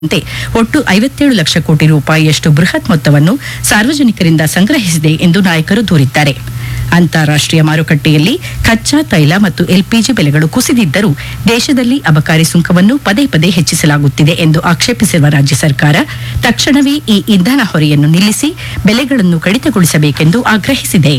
ಂತೆ ಒಟ್ಟು ಐವತ್ತೇಳು ಲಕ್ಷ ಕೋಟಿ ರೂಪಾಯಿಯಷ್ಟು ಬೃಹತ್ ಮೊತ್ತವನ್ನು ಸಾರ್ವಜನಿಕರಿಂದ ಸಂಗ್ರಹಿಸಿದೆ ಎಂದು ನಾಯಕರು ದೂರಿದ್ದಾರೆ ಅಂತಾರಾಷ್ಟೀಯ ಮಾರುಕಟ್ಟೆಯಲ್ಲಿ ಕಚ್ಚಾ ತೈಲ ಮತ್ತು ಎಲ್ಪಿಜಿ ಬೆಲೆಗಳು ಕುಸಿದಿದ್ದರೂ ದೇಶದಲ್ಲಿ ಅಬಕಾರಿ ಸುಂಕವನ್ನು ಪದೇ ಪದೇ ಹೆಚ್ಚಿಸಲಾಗುತ್ತಿದೆ ಎಂದು ಆಕ್ಷೇಪಿಸಿರುವ ರಾಜ್ಯ ಸರ್ಕಾರ ತಕ್ಷಣವೇ ಈ ಇಂಧನ ಹೊರೆಯನ್ನು ನಿಲ್ಲಿಸಿ ಬೆಲೆಗಳನ್ನು ಕಡಿತಗೊಳಿಸಬೇಕೆಂದು ಆಗ್ರಹಿಸಿದೆ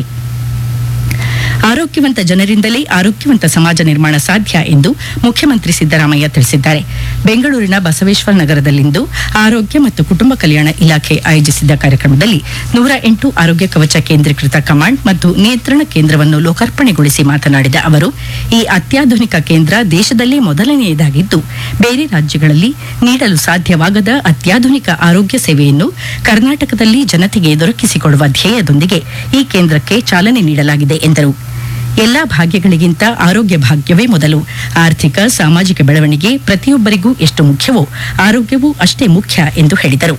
ಆರೋಗ್ಯವಂತ ಜನರಿಂದಲೇ ಆರೋಗ್ಯವಂತ ಸಮಾಜ ನಿರ್ಮಾಣ ಸಾಧ್ಯ ಎಂದು ಮುಖ್ಯಮಂತ್ರಿ ಸಿದ್ದರಾಮಯ್ಯ ತಿಳಿಸಿದ್ದಾರೆ ಬೆಂಗಳೂರಿನ ಬಸವೇಶ್ವರ ನಗರದಲ್ಲಿಂದು ಆರೋಗ್ಯ ಮತ್ತು ಕುಟುಂಬ ಕಲ್ಯಾಣ ಇಲಾಖೆ ಆಯೋಜಿಸಿದ್ದ ಕಾರ್ಯಕ್ರಮದಲ್ಲಿ ನೂರ ಎಂಟು ಆರೋಗ್ಯ ಕವಚ ಕೇಂದ್ರೀಕೃತ ಕಮಾಂಡ್ ಮತ್ತು ನಿಯಂತ್ರಣ ಕೇಂದ್ರವನ್ನು ಲೋಕಾರ್ಪಣೆಗೊಳಿಸಿ ಮಾತನಾಡಿದ ಅವರು ಈ ಅತ್ಯಾಧುನಿಕ ಕೇಂದ್ರ ದೇಶದಲ್ಲೇ ಮೊದಲನೆಯದಾಗಿದ್ದು ಬೇರೆ ರಾಜ್ಯಗಳಲ್ಲಿ ನೀಡಲು ಸಾಧ್ಯವಾಗದ ಅತ್ಯಾಧುನಿಕ ಆರೋಗ್ಯ ಸೇವೆಯನ್ನು ಕರ್ನಾಟಕದಲ್ಲಿ ಜನತೆಗೆ ದೊರಕಿಸಿಕೊಡುವ ಧ್ಯೇಯದೊಂದಿಗೆ ಈ ಕೇಂದ್ರಕ್ಕೆ ಚಾಲನೆ ನೀಡಲಾಗಿದೆ ಎಂದರು ಎಲ್ಲಾ ಭಾಗ್ಯಗಳಿಗಿಂತ ಆರೋಗ್ಯ ಭಾಗ್ಯವೇ ಮೊದಲು ಆರ್ಥಿಕ ಸಾಮಾಜಿಕ ಬೆಳವಣಿಗೆ ಪ್ರತಿಯೊಬ್ಬರಿಗೂ ಎಷ್ಟು ಮುಖ್ಯವೋ ಆರೋಗ್ಯವೂ ಅಷ್ಟೇ ಮುಖ್ಯ ಎಂದು ಹೇಳಿದರು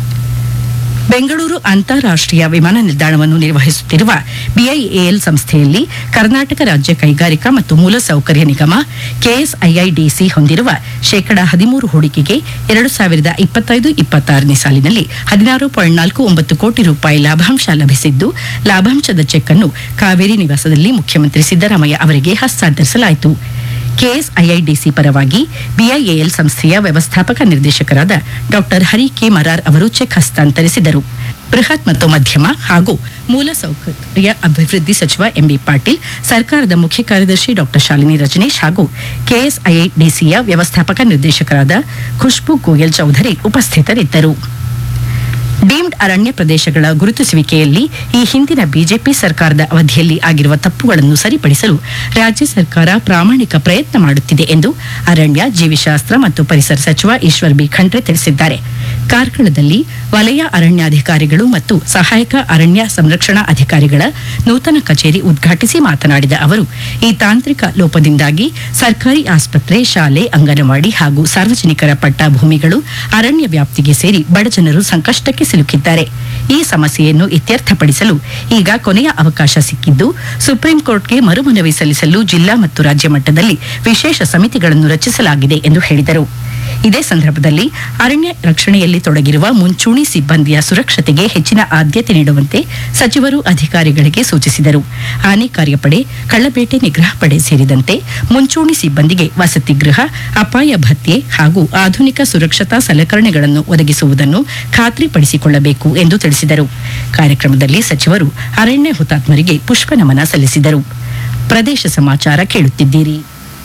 ಬೆಂಗಳೂರು ಅಂತಾರಾಷ್ಟೀಯ ವಿಮಾನ ನಿಲ್ದಾಣವನ್ನು ನಿರ್ವಹಿಸುತ್ತಿರುವ ಬಿಐಎಎಲ್ ಸಂಸ್ಥೆಯಲ್ಲಿ ಕರ್ನಾಟಕ ರಾಜ್ಯ ಕೈಗಾರಿಕಾ ಮತ್ತು ಮೂಲಸೌಕರ್ಯ ನಿಗಮ ಕೆಎಸ್ಐಐಡಿಸಿ ಹೊಂದಿರುವ ಶೇಕಡಾ ಹದಿಮೂರು ಹೂಡಿಕೆಗೆ ಎರಡು ಸಾವಿರದ ಇಪ್ಪತ್ತೈದು ಇಪ್ಪತ್ತಾರನೇ ಸಾಲಿನಲ್ಲಿ ಹದಿನಾರು ಪಾಯಿಂಟ್ ನಾಲ್ಕು ಒಂಬತ್ತು ಕೋಟಿ ರೂಪಾಯಿ ಲಾಭಾಂಶ ಲಭಿಸಿದ್ದು ಲಾಭಾಂಶದ ಚೆಕ್ ಅನ್ನು ಕಾವೇರಿ ನಿವಾಸದಲ್ಲಿ ಮುಖ್ಯಮಂತ್ರಿ ಸಿದ್ದರಾಮಯ್ಯ ಅವರಿಗೆ ಹಸ್ತಾಂತರಿಸಲಾಯಿತು ಕೆಎಸ್ಐಐಡಿಸಿ ಪರವಾಗಿ ಬಿಐಎಎಲ್ ಸಂಸ್ಥೆಯ ವ್ಯವಸ್ಥಾಪಕ ನಿರ್ದೇಶಕರಾದ ಡಾಕ್ಟರ್ ಹರಿ ಕೆ ಮರಾರ್ ಅವರು ಚೆಕ್ ಹಸ್ತಾಂತರಿಸಿದರು ಬೃಹತ್ ಮತ್ತು ಮಧ್ಯಮ ಹಾಗೂ ಮೂಲಸೌಕರ್ಯ ಅಭಿವೃದ್ಧಿ ಸಚಿವ ಎಂಬಿ ಪಾಟೀಲ್ ಸರ್ಕಾರದ ಮುಖ್ಯ ಕಾರ್ಯದರ್ಶಿ ಡಾಕ್ಟರ್ ಶಾಲಿನಿ ರಜನೀಶ್ ಹಾಗೂ ಕೆಎಸ್ಐಐಡಿಸಿಯ ವ್ಯವಸ್ಥಾಪಕ ನಿರ್ದೇಶಕರಾದ ಖುಷ್ಬು ಗೋಯಲ್ ಚೌಧರಿ ಉಪಸ್ಥಿತರಿದ್ದರು ಡೀಮ್ಡ್ ಅರಣ್ಯ ಪ್ರದೇಶಗಳ ಗುರುತಿಸುವಿಕೆಯಲ್ಲಿ ಈ ಹಿಂದಿನ ಬಿಜೆಪಿ ಸರ್ಕಾರದ ಅವಧಿಯಲ್ಲಿ ಆಗಿರುವ ತಪ್ಪುಗಳನ್ನು ಸರಿಪಡಿಸಲು ರಾಜ್ಯ ಸರ್ಕಾರ ಪ್ರಾಮಾಣಿಕ ಪ್ರಯತ್ನ ಮಾಡುತ್ತಿದೆ ಎಂದು ಅರಣ್ಯ ಜೀವಿಶಾಸ್ತ್ರ ಮತ್ತು ಪರಿಸರ ಸಚಿವ ಈಶ್ವರ್ ಬಿ ಖಂಡ್ರೆ ತಿಳಿಸಿದ್ದಾರೆ ಕಾರ್ಕಳದಲ್ಲಿ ವಲಯ ಅರಣ್ಯಾಧಿಕಾರಿಗಳು ಮತ್ತು ಸಹಾಯಕ ಅರಣ್ಯ ಸಂರಕ್ಷಣಾ ಅಧಿಕಾರಿಗಳ ನೂತನ ಕಚೇರಿ ಉದ್ಘಾಟಿಸಿ ಮಾತನಾಡಿದ ಅವರು ಈ ತಾಂತ್ರಿಕ ಲೋಪದಿಂದಾಗಿ ಸರ್ಕಾರಿ ಆಸ್ಪತ್ರೆ ಶಾಲೆ ಅಂಗನವಾಡಿ ಹಾಗೂ ಸಾರ್ವಜನಿಕರ ಪಟ್ಟ ಭೂಮಿಗಳು ಅರಣ್ಯ ವ್ಯಾಪ್ತಿಗೆ ಸೇರಿ ಬಡಜನರು ಸಂಕಷ್ಟಕ್ಕೆ ಸಿಲುಕಿದ್ದಾರೆ ಈ ಸಮಸ್ಯೆಯನ್ನು ಇತ್ಯರ್ಥಪಡಿಸಲು ಈಗ ಕೊನೆಯ ಅವಕಾಶ ಸಿಕ್ಕಿದ್ದು ಸುಪ್ರೀಂ ಕೋರ್ಟ್ಗೆ ಮರುಮನವಿ ಸಲ್ಲಿಸಲು ಜಿಲ್ಲಾ ಮತ್ತು ರಾಜ್ಯ ಮಟ್ಟದಲ್ಲಿ ವಿಶೇಷ ಸಮಿತಿಗಳನ್ನು ರಚಿಸಲಾಗಿದೆ ಎಂದು ಹೇಳಿದರು ಇದೇ ಸಂದರ್ಭದಲ್ಲಿ ಅರಣ್ಯ ರಕ್ಷಣೆಯಲ್ಲಿ ತೊಡಗಿರುವ ಮುಂಚೂಣಿ ಸಿಬ್ಬಂದಿಯ ಸುರಕ್ಷತೆಗೆ ಹೆಚ್ಚಿನ ಆದ್ಯತೆ ನೀಡುವಂತೆ ಸಚಿವರು ಅಧಿಕಾರಿಗಳಿಗೆ ಸೂಚಿಸಿದರು ಆನೆ ಕಾರ್ಯಪಡೆ ಕಳ್ಳಬೇಟೆ ನಿಗ್ರಹ ಪಡೆ ಸೇರಿದಂತೆ ಮುಂಚೂಣಿ ಸಿಬ್ಬಂದಿಗೆ ವಸತಿ ಗೃಹ ಅಪಾಯ ಭತ್ಯೆ ಹಾಗೂ ಆಧುನಿಕ ಸುರಕ್ಷತಾ ಸಲಕರಣೆಗಳನ್ನು ಒದಗಿಸುವುದನ್ನು ಖಾತ್ರಿಪಡಿಸಿಕೊಳ್ಳಬೇಕು ಎಂದು ತಿಳಿಸಿದರು ಕಾರ್ಯಕ್ರಮದಲ್ಲಿ ಸಚಿವರು ಅರಣ್ಯ ಹುತಾತ್ಮರಿಗೆ ಪುಷ್ಪ ನಮನ ಸಲ್ಲಿಸಿದರು ಪ್ರದೇಶ ಸಮಾಚಾರ ಕೇಳುತ್ತಿದ್ದೀರಿ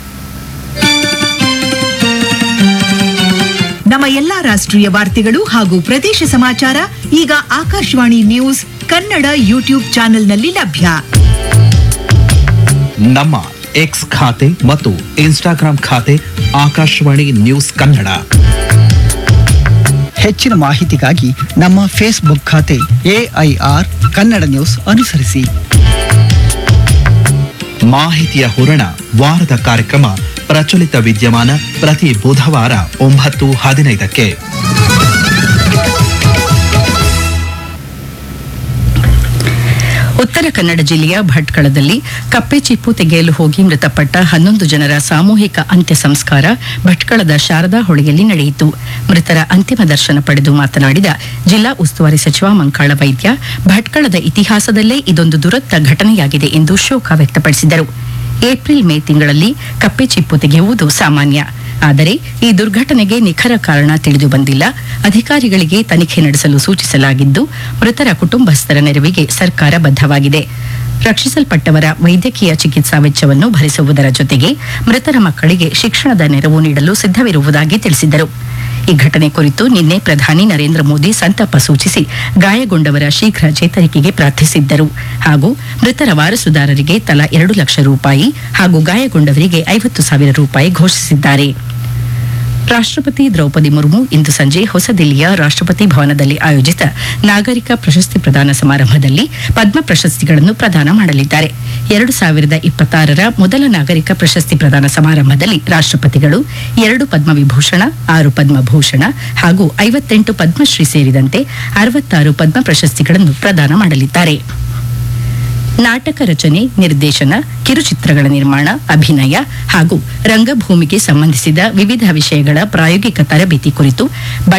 ನಮ್ಮ ಎಲ್ಲಾ ರಾಷ್ಟ್ರೀಯ ವಾರ್ತೆಗಳು ಹಾಗೂ ಪ್ರದೇಶ ಸಮಾಚಾರ ಈಗ ಆಕಾಶವಾಣಿ ನ್ಯೂಸ್ ಕನ್ನಡ ಯೂಟ್ಯೂಬ್ ಚಾನೆಲ್ನಲ್ಲಿ ಲಭ್ಯ ನಮ್ಮ ಎಕ್ಸ್ ಖಾತೆ ಮತ್ತು ಇನ್ಸ್ಟಾಗ್ರಾಂ ಖಾತೆ ಆಕಾಶವಾಣಿ ನ್ಯೂಸ್ ಕನ್ನಡ ಹೆಚ್ಚಿನ ಮಾಹಿತಿಗಾಗಿ ನಮ್ಮ ಫೇಸ್ಬುಕ್ ಖಾತೆ ಎಐಆರ್ ಕನ್ನಡ ನ್ಯೂಸ್ ಅನುಸರಿಸಿ ಮಾಹಿತಿಯ ಹೂರಣ ವಾರದ ಕಾರ್ಯಕ್ರಮ ಪ್ರಚಲಿತ ವಿದ್ಯಮಾನ ಪ್ರತಿ ಬುಧವಾರ ಒಂಬತ್ತು ಹದಿನೈದಕ್ಕೆ ಉತ್ತರ ಕನ್ನಡ ಜಿಲ್ಲೆಯ ಭಟ್ಕಳದಲ್ಲಿ ಕಪ್ಪೆ ಚಿಪ್ಪು ತೆಗೆಯಲು ಹೋಗಿ ಮೃತಪಟ್ಟ ಹನ್ನೊಂದು ಜನರ ಸಾಮೂಹಿಕ ಅಂತ್ಯ ಸಂಸ್ಕಾರ ಭಟ್ಕಳದ ಶಾರದಾ ಹೊಳೆಯಲ್ಲಿ ನಡೆಯಿತು ಮೃತರ ಅಂತಿಮ ದರ್ಶನ ಪಡೆದು ಮಾತನಾಡಿದ ಜಿಲ್ಲಾ ಉಸ್ತುವಾರಿ ಸಚಿವ ಮಂಕಾಳ ವೈದ್ಯ ಭಟ್ಕಳದ ಇತಿಹಾಸದಲ್ಲೇ ಇದೊಂದು ದುರಂತ ಘಟನೆಯಾಗಿದೆ ಎಂದು ಶೋಕ ವ್ಯಕ್ತಪಡಿಸಿದರು ಏಪ್ರಿಲ್ ಮೇ ತಿಂಗಳಲ್ಲಿ ಕಪ್ಪೆ ಚಿಪ್ಪು ತೆಗೆಯುವುದು ಸಾಮಾನ್ಯ ಆದರೆ ಈ ದುರ್ಘಟನೆಗೆ ನಿಖರ ಕಾರಣ ತಿಳಿದು ಬಂದಿಲ್ಲ ಅಧಿಕಾರಿಗಳಿಗೆ ತನಿಖೆ ನಡೆಸಲು ಸೂಚಿಸಲಾಗಿದ್ದು ಮೃತರ ಕುಟುಂಬಸ್ಥರ ನೆರವಿಗೆ ಸರ್ಕಾರ ಬದ್ಧವಾಗಿದೆ ರಕ್ಷಿಸಲ್ಪಟ್ಟವರ ವೈದ್ಯಕೀಯ ಚಿಕಿತ್ಸಾ ವೆಚ್ಚವನ್ನು ಭರಿಸುವುದರ ಜೊತೆಗೆ ಮೃತರ ಮಕ್ಕಳಿಗೆ ಶಿಕ್ಷಣದ ನೆರವು ನೀಡಲು ಸಿದ್ಧವಿರುವುದಾಗಿ ತಿಳಿಸಿದರು ಈ ಘಟನೆ ಕುರಿತು ನಿನ್ನೆ ಪ್ರಧಾನಿ ನರೇಂದ್ರ ಮೋದಿ ಸಂತಾಪ ಸೂಚಿಸಿ ಗಾಯಗೊಂಡವರ ಶೀಘ್ರ ಚೇತರಿಕೆಗೆ ಪ್ರಾರ್ಥಿಸಿದ್ದರು ಹಾಗೂ ಮೃತರ ವಾರಸುದಾರರಿಗೆ ತಲಾ ಎರಡು ಲಕ್ಷ ರೂಪಾಯಿ ಹಾಗೂ ಗಾಯಗೊಂಡವರಿಗೆ ಐವತ್ತು ಸಾವಿರ ರೂಪಾಯಿ ಘೋಷಿಸಿದ್ದಾರೆ ರಾಷ್ಟ್ರಪತಿ ದ್ರೌಪದಿ ಮುರ್ಮು ಇಂದು ಸಂಜೆ ಹೊಸದಿಲ್ಲಿಯ ರಾಷ್ಟ್ರಪತಿ ಭವನದಲ್ಲಿ ಆಯೋಜಿತ ನಾಗರಿಕ ಪ್ರಶಸ್ತಿ ಪ್ರದಾನ ಸಮಾರಂಭದಲ್ಲಿ ಪದ್ಮ ಪ್ರಶಸ್ತಿಗಳನ್ನು ಪ್ರದಾನ ಮಾಡಲಿದ್ದಾರೆ ಎರಡು ಸಾವಿರದ ಇಪ್ಪತ್ತಾರರ ಮೊದಲ ನಾಗರಿಕ ಪ್ರಶಸ್ತಿ ಪ್ರದಾನ ಸಮಾರಂಭದಲ್ಲಿ ರಾಷ್ಟ್ರಪತಿಗಳು ಎರಡು ಪದ್ಮವಿಭೂಷಣ ಆರು ಪದ್ಮಭೂಷಣ ಹಾಗೂ ಐವತ್ತೆಂಟು ಪದ್ಮಶ್ರೀ ಸೇರಿದಂತೆ ಅರವತ್ತಾರು ಪದ್ಮ ಪ್ರಶಸ್ತಿಗಳನ್ನು ಪ್ರದಾನ ಮಾಡಲಿದ್ದಾರೆ ನಾಟಕ ರಚನೆ ನಿರ್ದೇಶನ ಕಿರುಚಿತ್ರಗಳ ನಿರ್ಮಾಣ ಅಭಿನಯ ಹಾಗೂ ರಂಗಭೂಮಿಗೆ ಸಂಬಂಧಿಸಿದ ವಿವಿಧ ವಿಷಯಗಳ ಪ್ರಾಯೋಗಿಕ ತರಬೇತಿ ಕುರಿತು